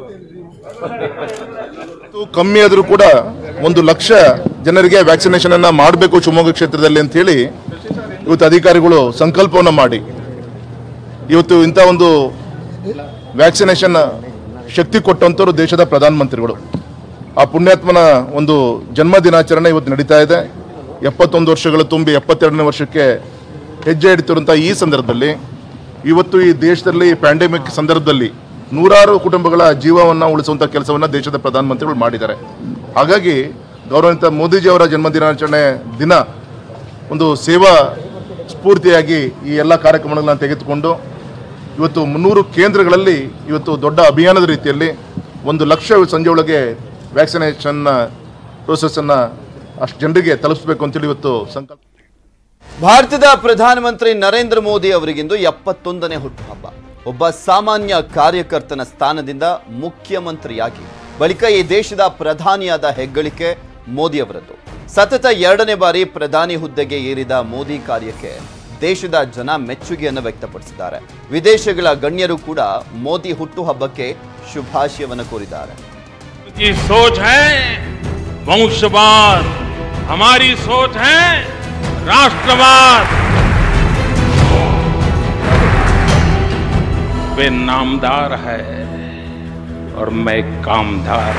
ಇವತ್ತು ಕಮ್ಮಿ ಆದರೂ ಕೂಡ ಒಂದು ಲಕ್ಷ ಜನರಿಗೆ ವ್ಯಾಕ್ಸಿನೇಷನ್ ಅನ್ನ ಮಾಡಬೇಕು ಶಿವಮೊಗ್ಗ ಕ್ಷೇತ್ರದಲ್ಲಿ ಅಂತ ಹೇಳಿ ಇವತ್ತು ಅಧಿಕಾರಿಗಳು ಸಂಕಲ್ಪವನ್ನು ಮಾಡಿ ಇವತ್ತು ಇಂಥ ಒಂದು ವ್ಯಾಕ್ಸಿನೇಷನ್ ಶಕ್ತಿ ಕೊಟ್ಟಂಥವ್ರು ದೇಶದ ಪ್ರಧಾನಮಂತ್ರಿಗಳು ಆ ಪುಣ್ಯಾತ್ಮನ ಒಂದು ಜನ್ಮ ದಿನಾಚರಣೆ ಇವತ್ತು ನಡೀತಾ ಇದೆ ಎಪ್ಪತ್ತೊಂದು ವರ್ಷಗಳು ತುಂಬಿ ಎಪ್ಪತ್ತೆರಡನೇ ವರ್ಷಕ್ಕೆ ಹೆಜ್ಜೆ ಇಡ್ತಿರುವಂಥ ಈ ಸಂದರ್ಭದಲ್ಲಿ ಇವತ್ತು ಈ ದೇಶದಲ್ಲಿ ಪ್ಯಾಂಡೆಮಿಕ್ ಸಂದರ್ಭದಲ್ಲಿ ನೂರಾರು ಕುಟುಂಬಗಳ ಜೀವವನ್ನು ಉಳಿಸುವಂಥ ಕೆಲಸವನ್ನು ದೇಶದ ಪ್ರಧಾನಮಂತ್ರಿಗಳು ಮಾಡಿದ್ದಾರೆ ಹಾಗಾಗಿ ಗೌರವಾನ್ವಿತ ಮೋದಿಜಿಯವರ ಜನ್ಮ ದಿನಾಚರಣೆ ದಿನ ಒಂದು ಸೇವಾ ಸ್ಫೂರ್ತಿಯಾಗಿ ಈ ಎಲ್ಲ ಕಾರ್ಯಕ್ರಮಗಳನ್ನ ತೆಗೆದುಕೊಂಡು ಇವತ್ತು ಮುನ್ನೂರು ಕೇಂದ್ರಗಳಲ್ಲಿ ಇವತ್ತು ದೊಡ್ಡ ಅಭಿಯಾನದ ರೀತಿಯಲ್ಲಿ ಒಂದು ಲಕ್ಷ ಸಂಜೆ ಒಳಗೆ ವ್ಯಾಕ್ಸಿನೇಷನ್ನ ಪ್ರೋಸೆಸ್ಸನ್ನು ಅಷ್ಟು ಜನರಿಗೆ ತಲುಪಿಸಬೇಕು ಅಂತೇಳಿ ಇವತ್ತು ಸಂಕಲ್ಪ ಭಾರತದ ಪ್ರಧಾನಮಂತ್ರಿ ನರೇಂದ್ರ ಮೋದಿ ಅವರಿಗಿಂದು ಎಪ್ಪತ್ತೊಂದನೇ ಹುಟ್ಟುಹಬ್ಬ ಒಬ್ಬ ಸಾಮಾನ್ಯ ಕಾರ್ಯಕರ್ತನ ಸ್ಥಾನದಿಂದ ಮುಖ್ಯಮಂತ್ರಿಯಾಗಿ ಬಳಿಕ ಈ ದೇಶದ ಪ್ರಧಾನಿಯಾದ ಹೆಗ್ಗಳಿಕೆ ಮೋದಿ ಅವರದ್ದು ಸತತ ಎರಡನೇ ಬಾರಿ ಪ್ರಧಾನಿ ಹುದ್ದೆಗೆ ಏರಿದ ಮೋದಿ ಕಾರ್ಯಕ್ಕೆ ದೇಶದ ಜನ ಮೆಚ್ಚುಗೆಯನ್ನು ವ್ಯಕ್ತಪಡಿಸಿದ್ದಾರೆ ವಿದೇಶಗಳ ಗಣ್ಯರು ಕೂಡ ಮೋದಿ ಹುಟ್ಟುಹಬ್ಬಕ್ಕೆ ಶುಭಾಶಯವನ್ನು ಕೋರಿದ್ದಾರೆ की सोच है वंशवाद हमारी सोच है राष्ट्रवाद वे नामदार है और मैं कामदार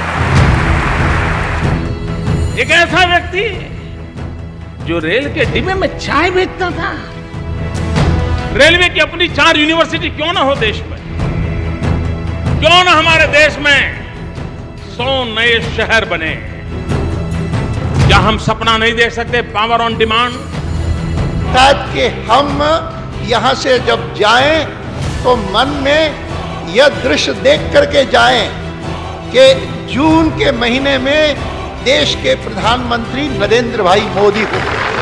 एक ऐसा व्यक्ति जो रेल के डिब्बे में चाय बेचता था रेलवे की अपनी चार यूनिवर्सिटी क्यों ना हो देश में क्यों ना हमारे देश में सौ नए शहर बने क्या हम सपना नहीं देख सकते पावर ऑन डिमांड शायद कि हम यहाँ से जब जाएं तो मन में यह दृश्य देख करके जाएं कि जून के महीने में देश के प्रधानमंत्री नरेंद्र भाई मोदी को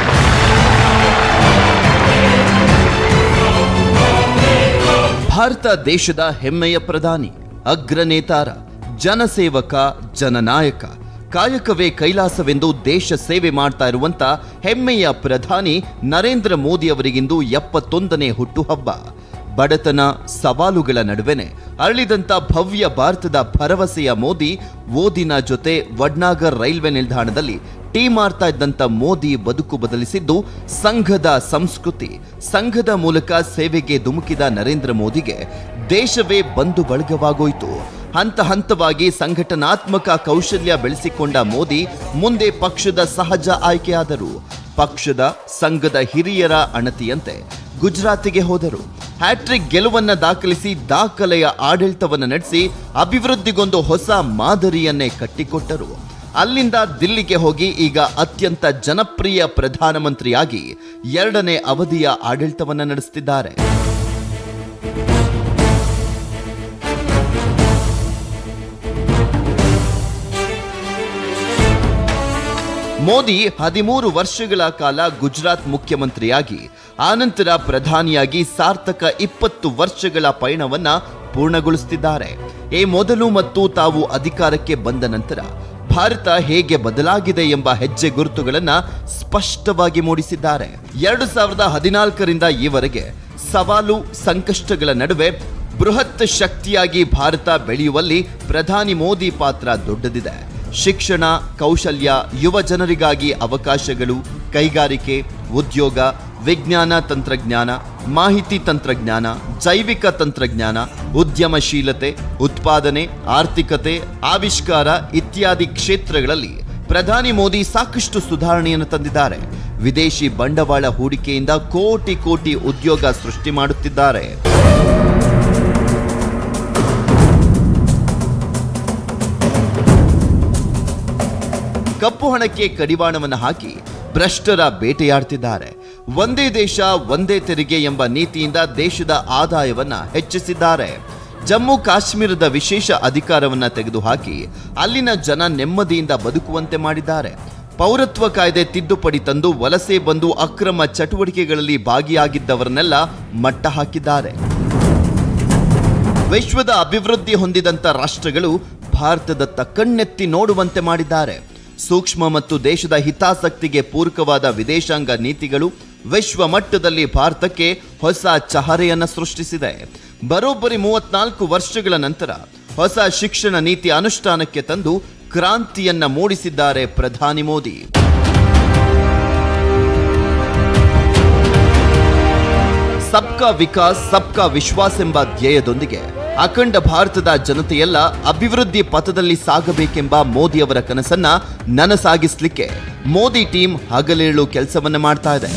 ಭಾರತ ದೇಶದ ಹೆಮ್ಮೆಯ ಪ್ರಧಾನಿ ಅಗ್ರನೇತಾರ ಜನಸೇವಕ ಜನನಾಯಕ ಕಾಯಕವೇ ಕೈಲಾಸವೆಂದು ದೇಶ ಸೇವೆ ಮಾಡ್ತಾ ಇರುವಂತ ಹೆಮ್ಮೆಯ ಪ್ರಧಾನಿ ನರೇಂದ್ರ ಮೋದಿ ಅವರಿಗಿಂದು ಎಪ್ಪತ್ತೊಂದನೇ ಹುಟ್ಟುಹಬ್ಬ ಬಡತನ ಸವಾಲುಗಳ ನಡುವೆನೆ ಅರಳಿದಂತ ಭವ್ಯ ಭಾರತದ ಭರವಸೆಯ ಮೋದಿ ಓದಿನ ಜೊತೆ ವಡ್ನಾಗರ್ ರೈಲ್ವೆ ನಿಲ್ದಾಣದಲ್ಲಿ ಟೀ ಮಾರ್ತಾ ಇದ್ದಂತ ಮೋದಿ ಬದುಕು ಬದಲಿಸಿದ್ದು ಸಂಘದ ಸಂಸ್ಕೃತಿ ಸಂಘದ ಮೂಲಕ ಸೇವೆಗೆ ಧುಮುಕಿದ ನರೇಂದ್ರ ಮೋದಿಗೆ ದೇಶವೇ ಬಂಧು ಬಳಗವಾಗೋಯ್ತು ಹಂತ ಹಂತವಾಗಿ ಸಂಘಟನಾತ್ಮಕ ಕೌಶಲ್ಯ ಬೆಳೆಸಿಕೊಂಡ ಮೋದಿ ಮುಂದೆ ಪಕ್ಷದ ಸಹಜ ಆಯ್ಕೆಯಾದರು ಪಕ್ಷದ ಸಂಘದ ಹಿರಿಯರ ಅಣತಿಯಂತೆ ಗುಜರಾತಿಗೆ ಹೋದರು ಹ್ಯಾಟ್ರಿಕ್ ಗೆಲುವನ್ನ ದಾಖಲಿಸಿ ದಾಖಲೆಯ ಆಡಳಿತವನ್ನು ನಡೆಸಿ ಅಭಿವೃದ್ಧಿಗೊಂದು ಹೊಸ ಮಾದರಿಯನ್ನೇ ಕಟ್ಟಿಕೊಟ್ಟರು ಅಲ್ಲಿಂದ ದಿಲ್ಲಿಗೆ ಹೋಗಿ ಈಗ ಅತ್ಯಂತ ಜನಪ್ರಿಯ ಪ್ರಧಾನಮಂತ್ರಿಯಾಗಿ ಎರಡನೇ ಅವಧಿಯ ಆಡಳಿತವನ್ನು ನಡೆಸುತ್ತಿದ್ದಾರೆ ಮೋದಿ ಹದಿಮೂರು ವರ್ಷಗಳ ಕಾಲ ಗುಜರಾತ್ ಮುಖ್ಯಮಂತ್ರಿಯಾಗಿ ಆನಂತರ ಪ್ರಧಾನಿಯಾಗಿ ಸಾರ್ಥಕ ಇಪ್ಪತ್ತು ವರ್ಷಗಳ ಪಯಣವನ್ನ ಪೂರ್ಣಗೊಳಿಸುತ್ತಿದ್ದಾರೆ ಈ ಮೊದಲು ಮತ್ತು ತಾವು ಅಧಿಕಾರಕ್ಕೆ ಬಂದ ನಂತರ ಭಾರತ ಹೇಗೆ ಬದಲಾಗಿದೆ ಎಂಬ ಹೆಜ್ಜೆ ಗುರುತುಗಳನ್ನ ಸ್ಪಷ್ಟವಾಗಿ ಮೂಡಿಸಿದ್ದಾರೆ ಎರಡು ಸಾವಿರದ ಹದಿನಾಲ್ಕರಿಂದ ಈವರೆಗೆ ಸವಾಲು ಸಂಕಷ್ಟಗಳ ನಡುವೆ ಬೃಹತ್ ಶಕ್ತಿಯಾಗಿ ಭಾರತ ಬೆಳೆಯುವಲ್ಲಿ ಪ್ರಧಾನಿ ಮೋದಿ ಪಾತ್ರ ದೊಡ್ಡದಿದೆ ಶಿಕ್ಷಣ ಕೌಶಲ್ಯ ಯುವ ಜನರಿಗಾಗಿ ಅವಕಾಶಗಳು ಕೈಗಾರಿಕೆ ಉದ್ಯೋಗ ವಿಜ್ಞಾನ ತಂತ್ರಜ್ಞಾನ ಮಾಹಿತಿ ತಂತ್ರಜ್ಞಾನ ಜೈವಿಕ ತಂತ್ರಜ್ಞಾನ ಉದ್ಯಮಶೀಲತೆ ಉತ್ಪಾದನೆ ಆರ್ಥಿಕತೆ ಆವಿಷ್ಕಾರ ಇತ್ಯಾದಿ ಕ್ಷೇತ್ರಗಳಲ್ಲಿ ಪ್ರಧಾನಿ ಮೋದಿ ಸಾಕಷ್ಟು ಸುಧಾರಣೆಯನ್ನು ತಂದಿದ್ದಾರೆ ವಿದೇಶಿ ಬಂಡವಾಳ ಹೂಡಿಕೆಯಿಂದ ಕೋಟಿ ಕೋಟಿ ಉದ್ಯೋಗ ಸೃಷ್ಟಿ ಮಾಡುತ್ತಿದ್ದಾರೆ ಕಪ್ಪು ಹಣಕ್ಕೆ ಕಡಿವಾಣವನ್ನು ಹಾಕಿ ಭ್ರಷ್ಟರ ಬೇಟೆಯಾಡ್ತಿದ್ದಾರೆ ಒಂದೇ ದೇಶ ಒಂದೇ ತೆರಿಗೆ ಎಂಬ ನೀತಿಯಿಂದ ದೇಶದ ಆದಾಯವನ್ನ ಹೆಚ್ಚಿಸಿದ್ದಾರೆ ಜಮ್ಮು ಕಾಶ್ಮೀರದ ವಿಶೇಷ ಅಧಿಕಾರವನ್ನ ತೆಗೆದುಹಾಕಿ ಅಲ್ಲಿನ ಜನ ನೆಮ್ಮದಿಯಿಂದ ಬದುಕುವಂತೆ ಮಾಡಿದ್ದಾರೆ ಪೌರತ್ವ ಕಾಯ್ದೆ ತಿದ್ದುಪಡಿ ತಂದು ವಲಸೆ ಬಂದು ಅಕ್ರಮ ಚಟುವಟಿಕೆಗಳಲ್ಲಿ ಭಾಗಿಯಾಗಿದ್ದವರನ್ನೆಲ್ಲ ಮಟ್ಟ ಹಾಕಿದ್ದಾರೆ ವಿಶ್ವದ ಅಭಿವೃದ್ಧಿ ಹೊಂದಿದಂತ ರಾಷ್ಟ್ರಗಳು ಭಾರತದತ್ತ ಕಣ್ಣೆತ್ತಿ ನೋಡುವಂತೆ ಮಾಡಿದ್ದಾರೆ ಸೂಕ್ಷ್ಮ ಮತ್ತು ದೇಶದ ಹಿತಾಸಕ್ತಿಗೆ ಪೂರಕವಾದ ವಿದೇಶಾಂಗ ನೀತಿಗಳು ವಿಶ್ವ ಮಟ್ಟದಲ್ಲಿ ಭಾರತಕ್ಕೆ ಹೊಸ ಚಹರೆಯನ್ನ ಸೃಷ್ಟಿಸಿದೆ ಬರೋಬ್ಬರಿ ಮೂವತ್ನಾಲ್ಕು ವರ್ಷಗಳ ನಂತರ ಹೊಸ ಶಿಕ್ಷಣ ನೀತಿ ಅನುಷ್ಠಾನಕ್ಕೆ ತಂದು ಕ್ರಾಂತಿಯನ್ನ ಮೂಡಿಸಿದ್ದಾರೆ ಪ್ರಧಾನಿ ಮೋದಿ ಸಬ್ಕಾ ವಿಕಾಸ್ ಸಬ್ಕಾ ವಿಶ್ವಾಸ್ ಎಂಬ ಧ್ಯೇಯದೊಂದಿಗೆ ಅಖಂಡ ಭಾರತದ ಜನತೆಯೆಲ್ಲ ಅಭಿವೃದ್ಧಿ ಪಥದಲ್ಲಿ ಸಾಗಬೇಕೆಂಬ ಮೋದಿ ಅವರ ಕನಸನ್ನ ನನಸಾಗಿಸ್ಲಿಕ್ಕೆ ಮೋದಿ ಟೀಮ್ ಹಗಲಿರುಳು ಕೆಲಸವನ್ನ ಮಾಡ್ತಾ ಇದೆ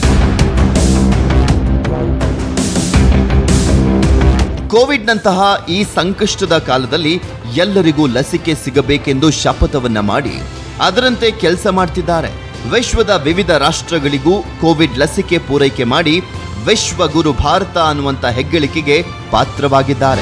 ಕೋವಿಡ್ನಂತಹ ಈ ಸಂಕಷ್ಟದ ಕಾಲದಲ್ಲಿ ಎಲ್ಲರಿಗೂ ಲಸಿಕೆ ಸಿಗಬೇಕೆಂದು ಶಪಥವನ್ನ ಮಾಡಿ ಅದರಂತೆ ಕೆಲಸ ಮಾಡ್ತಿದ್ದಾರೆ ವಿಶ್ವದ ವಿವಿಧ ರಾಷ್ಟ್ರಗಳಿಗೂ ಕೋವಿಡ್ ಲಸಿಕೆ ಪೂರೈಕೆ ಮಾಡಿ ವಿಶ್ವಗುರು ಭಾರತ ಅನ್ನುವಂತ ಹೆಗ್ಗಳಿಕೆಗೆ ಪಾತ್ರವಾಗಿದ್ದಾರೆ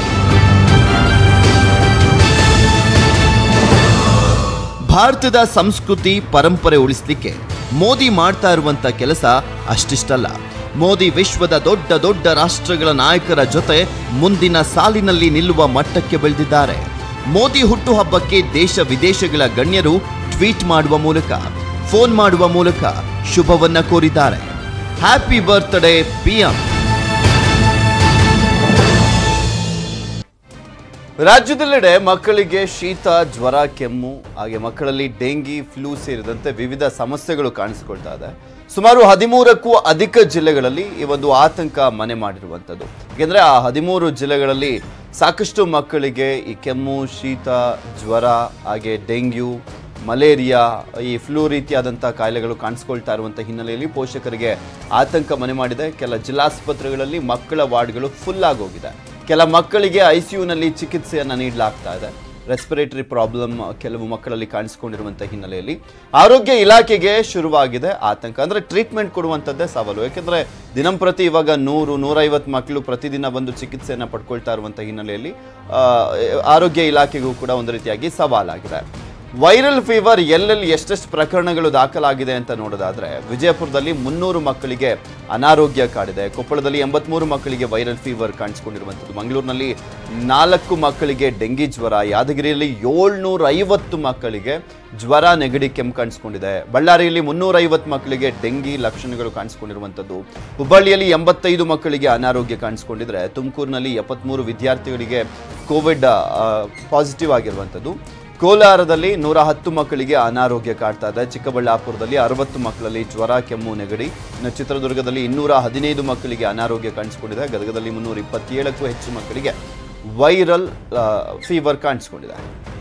ಭಾರತದ ಸಂಸ್ಕೃತಿ ಪರಂಪರೆ ಉಳಿಸಲಿಕ್ಕೆ ಮೋದಿ ಮಾಡ್ತಾ ಇರುವಂತ ಕೆಲಸ ಅಷ್ಟಿಷ್ಟಲ್ಲ ಮೋದಿ ವಿಶ್ವದ ದೊಡ್ಡ ದೊಡ್ಡ ರಾಷ್ಟ್ರಗಳ ನಾಯಕರ ಜೊತೆ ಮುಂದಿನ ಸಾಲಿನಲ್ಲಿ ನಿಲ್ಲುವ ಮಟ್ಟಕ್ಕೆ ಬೆಳೆದಿದ್ದಾರೆ ಮೋದಿ ಹುಟ್ಟುಹಬ್ಬಕ್ಕೆ ದೇಶ ವಿದೇಶಗಳ ಗಣ್ಯರು ಟ್ವೀಟ್ ಮಾಡುವ ಮೂಲಕ ಫೋನ್ ಮಾಡುವ ಮೂಲಕ ಶುಭವನ್ನ ಕೋರಿದ್ದಾರೆ ಹ್ಯಾಪಿ ಬರ್ತ್ಡೇ ಪಿಎಂ ರಾಜ್ಯದೆಲ್ಲೆಡೆ ಮಕ್ಕಳಿಗೆ ಶೀತ ಜ್ವರ ಕೆಮ್ಮು ಹಾಗೆ ಮಕ್ಕಳಲ್ಲಿ ಡೆಂಗಿ ಫ್ಲೂ ಸೇರಿದಂತೆ ವಿವಿಧ ಸಮಸ್ಯೆಗಳು ಕಾಣಿಸಿಕೊಳ್ತಾ ಇದೆ ಸುಮಾರು ಹದಿಮೂರಕ್ಕೂ ಅಧಿಕ ಜಿಲ್ಲೆಗಳಲ್ಲಿ ಈ ಒಂದು ಆತಂಕ ಮನೆ ಮಾಡಿರುವಂಥದ್ದು ಏಕೆಂದರೆ ಆ ಹದಿಮೂರು ಜಿಲ್ಲೆಗಳಲ್ಲಿ ಸಾಕಷ್ಟು ಮಕ್ಕಳಿಗೆ ಈ ಕೆಮ್ಮು ಶೀತ ಜ್ವರ ಹಾಗೆ ಡೆಂಗ್ಯೂ ಮಲೇರಿಯಾ ಈ ಫ್ಲೂ ರೀತಿಯಾದಂಥ ಕಾಯಿಲೆಗಳು ಕಾಣಿಸ್ಕೊಳ್ತಾ ಇರುವಂಥ ಹಿನ್ನೆಲೆಯಲ್ಲಿ ಪೋಷಕರಿಗೆ ಆತಂಕ ಮನೆ ಮಾಡಿದೆ ಕೆಲ ಜಿಲ್ಲಾಸ್ಪತ್ರೆಗಳಲ್ಲಿ ಮಕ್ಕಳ ವಾರ್ಡ್ಗಳು ಫುಲ್ ಆಗೋಗಿದೆ ಕೆಲ ಮಕ್ಕಳಿಗೆ ಐ ಸಿ ಯುನಲ್ಲಿ ಚಿಕಿತ್ಸೆಯನ್ನು ನೀಡಲಾಗ್ತಾ ಇದೆ ರೆಸ್ಪಿರೇಟರಿ ಪ್ರಾಬ್ಲಮ್ ಕೆಲವು ಮಕ್ಕಳಲ್ಲಿ ಕಾಣಿಸಿಕೊಂಡಿರುವಂಥ ಹಿನ್ನೆಲೆಯಲ್ಲಿ ಆರೋಗ್ಯ ಇಲಾಖೆಗೆ ಶುರುವಾಗಿದೆ ಆತಂಕ ಅಂದರೆ ಟ್ರೀಟ್ಮೆಂಟ್ ಕೊಡುವಂಥದ್ದೇ ಸವಾಲು ಯಾಕೆಂದರೆ ದಿನಂಪ್ರತಿ ಇವಾಗ ನೂರು ನೂರೈವತ್ತು ಮಕ್ಕಳು ಪ್ರತಿದಿನ ಬಂದು ಚಿಕಿತ್ಸೆಯನ್ನು ಪಡ್ಕೊಳ್ತಾ ಇರುವಂಥ ಹಿನ್ನೆಲೆಯಲ್ಲಿ ಆ, ಆರೋಗ್ಯ ಇಲಾಖೆಗೂ ಕೂಡ ಒಂದು ರೀತಿಯಾಗಿ ಸವಾಲಾಗಿದೆ ವೈರಲ್ ಫೀವರ್ ಎಲ್ಲೆಲ್ಲಿ ಎಷ್ಟೆಷ್ಟು ಪ್ರಕರಣಗಳು ದಾಖಲಾಗಿದೆ ಅಂತ ನೋಡೋದಾದ್ರೆ ವಿಜಯಪುರದಲ್ಲಿ ಮುನ್ನೂರು ಮಕ್ಕಳಿಗೆ ಅನಾರೋಗ್ಯ ಕಾಡಿದೆ ಕೊಪ್ಪಳದಲ್ಲಿ ಎಂಬತ್ಮೂರು ಮಕ್ಕಳಿಗೆ ವೈರಲ್ ಫೀವರ್ ಕಾಣಿಸಿಕೊಂಡಿರುವಂಥದ್ದು ಮಂಗಳೂರಿನಲ್ಲಿ ನಾಲ್ಕು ಮಕ್ಕಳಿಗೆ ಡೆಂಗಿ ಜ್ವರ ಯಾದಗಿರಿಯಲ್ಲಿ ಏಳ್ನೂರ ಐವತ್ತು ಮಕ್ಕಳಿಗೆ ಜ್ವರ ನೆಗಡಿ ಕೆಮ್ಮು ಕಾಣಿಸ್ಕೊಂಡಿದೆ ಬಳ್ಳಾರಿಯಲ್ಲಿ ಮುನ್ನೂರೈವತ್ತು ಮಕ್ಕಳಿಗೆ ಡೆಂಗಿ ಲಕ್ಷಣಗಳು ಕಾಣಿಸ್ಕೊಂಡಿರುವಂಥದ್ದು ಹುಬ್ಬಳ್ಳಿಯಲ್ಲಿ ಎಂಬತ್ತೈದು ಮಕ್ಕಳಿಗೆ ಅನಾರೋಗ್ಯ ಕಾಣಿಸ್ಕೊಂಡಿದ್ರೆ ತುಮಕೂರಿನಲ್ಲಿ ಎಪ್ಪತ್ಮೂರು ವಿದ್ಯಾರ್ಥಿಗಳಿಗೆ ಕೋವಿಡ್ ಪಾಸಿಟಿವ್ ಆಗಿರುವಂಥದ್ದು ಕೋಲಾರದಲ್ಲಿ ನೂರ ಹತ್ತು ಮಕ್ಕಳಿಗೆ ಅನಾರೋಗ್ಯ ಕಾಡ್ತಾ ಇದೆ ಚಿಕ್ಕಬಳ್ಳಾಪುರದಲ್ಲಿ ಅರವತ್ತು ಮಕ್ಕಳಲ್ಲಿ ಜ್ವರ ಕೆಮ್ಮು ನೆಗಡಿ ಇನ್ನು ಚಿತ್ರದುರ್ಗದಲ್ಲಿ ಇನ್ನೂರ ಹದಿನೈದು ಮಕ್ಕಳಿಗೆ ಅನಾರೋಗ್ಯ ಕಾಣಿಸಿಕೊಂಡಿದೆ ಗದಗದಲ್ಲಿ ಮುನ್ನೂರ ಇಪ್ಪತ್ತೇಳಕ್ಕೂ ಹೆಚ್ಚು ಮಕ್ಕಳಿಗೆ ವೈರಲ್ ಫೀವರ್ ಕಾಣಿಸಿಕೊಂಡಿದೆ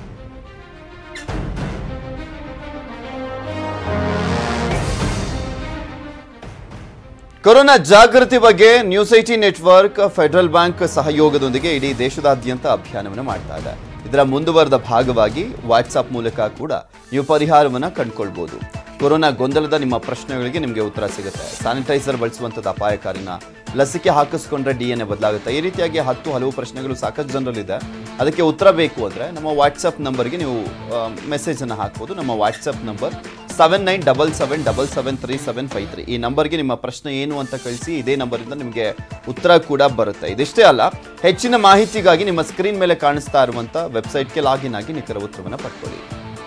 ಕೊರೋನಾ ಜಾಗೃತಿ ಬಗ್ಗೆ ನ್ಯೂಸ್ ಐಟಿ ನೆಟ್ವರ್ಕ್ ಫೆಡರಲ್ ಬ್ಯಾಂಕ್ ಸಹಯೋಗದೊಂದಿಗೆ ಇಡೀ ದೇಶದಾದ್ಯಂತ ಅಭಿಯಾನವನ್ನು ಮಾಡ್ತಾ ಇದೆ ಇದರ ಮುಂದುವರೆದ ಭಾಗವಾಗಿ ವಾಟ್ಸಾಪ್ ಮೂಲಕ ಕೂಡ ನೀವು ಪರಿಹಾರವನ್ನು ಕಂಡುಕೊಳ್ಬೋದು ಕೊರೋನಾ ಗೊಂದಲದ ನಿಮ್ಮ ಪ್ರಶ್ನೆಗಳಿಗೆ ನಿಮಗೆ ಉತ್ತರ ಸಿಗುತ್ತೆ ಸ್ಯಾನಿಟೈಸರ್ ಬಳಸುವಂಥದ್ದು ಅಪಾಯಕಾರಿನ ಲಸಿಕೆ ಹಾಕಿಸ್ಕೊಂಡ್ರೆ ಡಿ ಎನ್ ಎ ಬದಲಾಗುತ್ತೆ ಈ ರೀತಿಯಾಗಿ ಹತ್ತು ಹಲವು ಪ್ರಶ್ನೆಗಳು ಸಾಕಷ್ಟು ಜನರಲ್ಲಿದೆ ಅದಕ್ಕೆ ಉತ್ತರ ಬೇಕು ಅಂದರೆ ನಮ್ಮ ವಾಟ್ಸಪ್ ನಂಬರ್ಗೆ ನೀವು ಮೆಸೇಜನ್ನು ಹಾಕ್ಬೋದು ನಮ್ಮ WhatsApp number seven nine double seven double seven three seven five three ಈ ನಂಬರ್ಗೆ ನಿಮ್ಮ ಪ್ರಶ್ನೆ ಏನು ಅಂತ ಕಳಿಸಿ ಇದೇ ನಂಬರಿಂದ ನಿಮಗೆ ಉತ್ತರ ಕೂಡ ಬರುತ್ತೆ ಇದಿಷ್ಟೇ ಅಲ್ಲ ಹೆಚ್ಚಿನ ಮಾಹಿತಿಗಾಗಿ ನಿಮ್ಮ ಸ್ಕ್ರೀನ್ ಮೇಲೆ ಕಾಣಿಸ್ತಾ ಇರುವಂಥ ವೆಬ್ಸೈಟ್ಗೆ ಲಾಗಿನ್ ಆಗಿ ನಿಖರ ಉತ್ತರವನ್ನು ಪಡ್ಕೊಳ್ಳಿ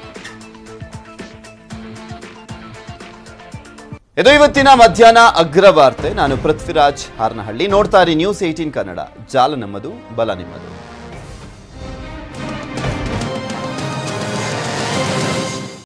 ಇದು ಇವತ್ತಿನ ಮಧ್ಯಾಹ್ನ ಅಗ್ರವಾರ್ತೆ ನಾನು ಪೃಥ್ವಿರಾಜ್ ಹಾರ್ನಹಳ್ಳಿ ನೋಡ್ತಾ ಇರಿ ನ್ಯೂಸ್ ಏಯ್ಟೀನ್ ಕನ್ನಡ ಜಾಲ ನಮ್ಮದು ಬಲ ನಿಮ್ಮದು